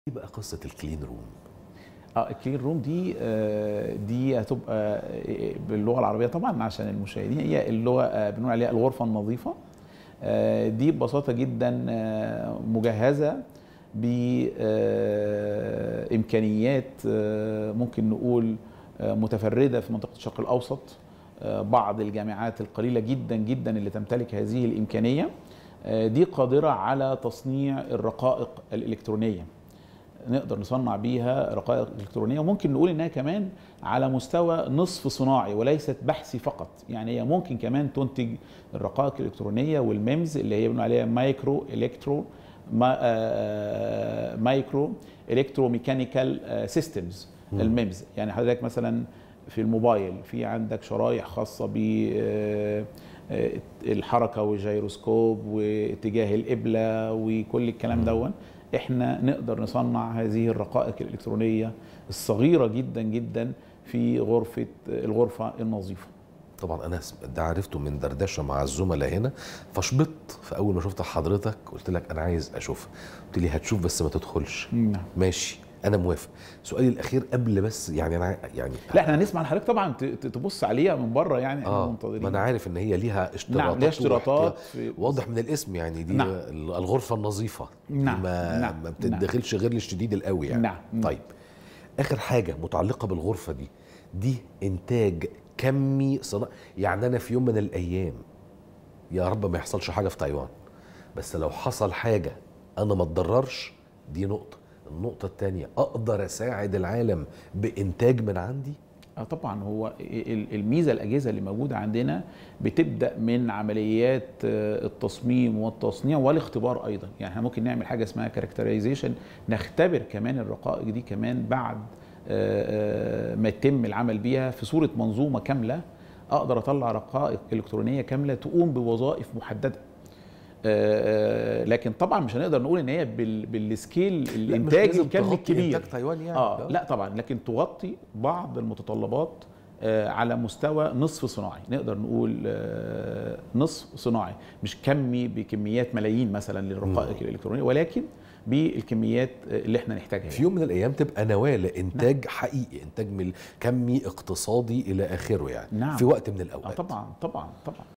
ايه بقى قصه الكلين روم اه الكلين روم دي آه، دي هتبقى آه، باللغه العربيه طبعا عشان المشاهدين هي اللغه آه، بنقول عليها الغرفه النظيفه آه، دي ببساطه جدا آه، مجهزه بامكانيات ممكن نقول آه، متفرده في منطقه الشرق الاوسط آه، بعض الجامعات القليله جدا جدا اللي تمتلك هذه الامكانيه آه، دي قادره على تصنيع الرقائق الالكترونيه نقدر نصنع بيها رقائق الكترونيه وممكن نقول انها كمان على مستوى نصف صناعي وليست بحثي فقط يعني هي ممكن كمان تنتج الرقائق الالكترونيه والميمز اللي هي بنقول عليها مايكرو الكترو ما آه مايكرو الكترو ميكانيكال سيستمز الميمز يعني حضرتك مثلا في الموبايل في عندك شرايح خاصه ب آه، آه، الحركه والجيروسكوب واتجاه القبله وكل الكلام دون احنا نقدر نصنع هذه الرقائق الالكترونيه الصغيره جدا جدا في غرفه الغرفه النظيفه طبعا انا س- ده عرفته من دردشه مع الزملاء هنا فشبطت فاول ما شفت حضرتك قلت لك انا عايز اشوفها قلت لي هتشوف بس ما تدخلش نعم ماشي انا موافق سؤالي الاخير قبل بس يعني انا ع- يعني لا احنا هنسمع لحضرتك طبعا ت- ت- تبص عليها من بره يعني احنا اه منتظرين ما انا عارف ان هي ليها اشتراطات نعم ليها اشتراطات واحتياط. في- واضح من الاسم يعني دي نعم. الغرفه النظيفه دي نعم، ما نعم، ما بتدخلش غير للشديد القوي يعني نعم، نعم. طيب اخر حاجه متعلقه بالغرفه دي دي انتاج كمي صناعي يعني انا في يوم من الايام يا رب ما يحصلش حاجه في تايوان بس لو حصل حاجه انا ما اتضررش دي نقطه النقطه الثانيه اقدر اساعد العالم بانتاج من عندي اه طبعا هو ال- الميزه الاجهزه اللي موجوده عندنا بتبدا من عمليات آه، التصميم والتصنيع والاختبار ايضا يعني احنا ممكن نعمل حاجه اسمها كاركترايزيشن نختبر كمان الرقائق دي كمان بعد آه، آه، ما يتم العمل بيها في صوره منظومه كامله اقدر اطلع رقائق الكترونيه كامله تقوم بوظائف محدده آه، آه، لكن طبعا مش هنقدر نقول ان هي بال- بالسكيل الانتاج لازم الكمي تغطي الكبير إنتاج تايوان يعني. اه آه. لا طبعا لكن تغطي بعض المتطلبات آه، على مستوى نصف صناعي نقدر نقول آه، نصف صناعي مش كمي بكميات ملايين مثلا للرقائق الالكترونيه ولكن بالكميات آه، اللي احنا نحتاجها في يوم من الايام تبقى نواه لانتاج حقيقي انتاج من كمي اقتصادي الى اخره يعني نعم. في وقت من آه الاوقات طبعا طبعا طبعا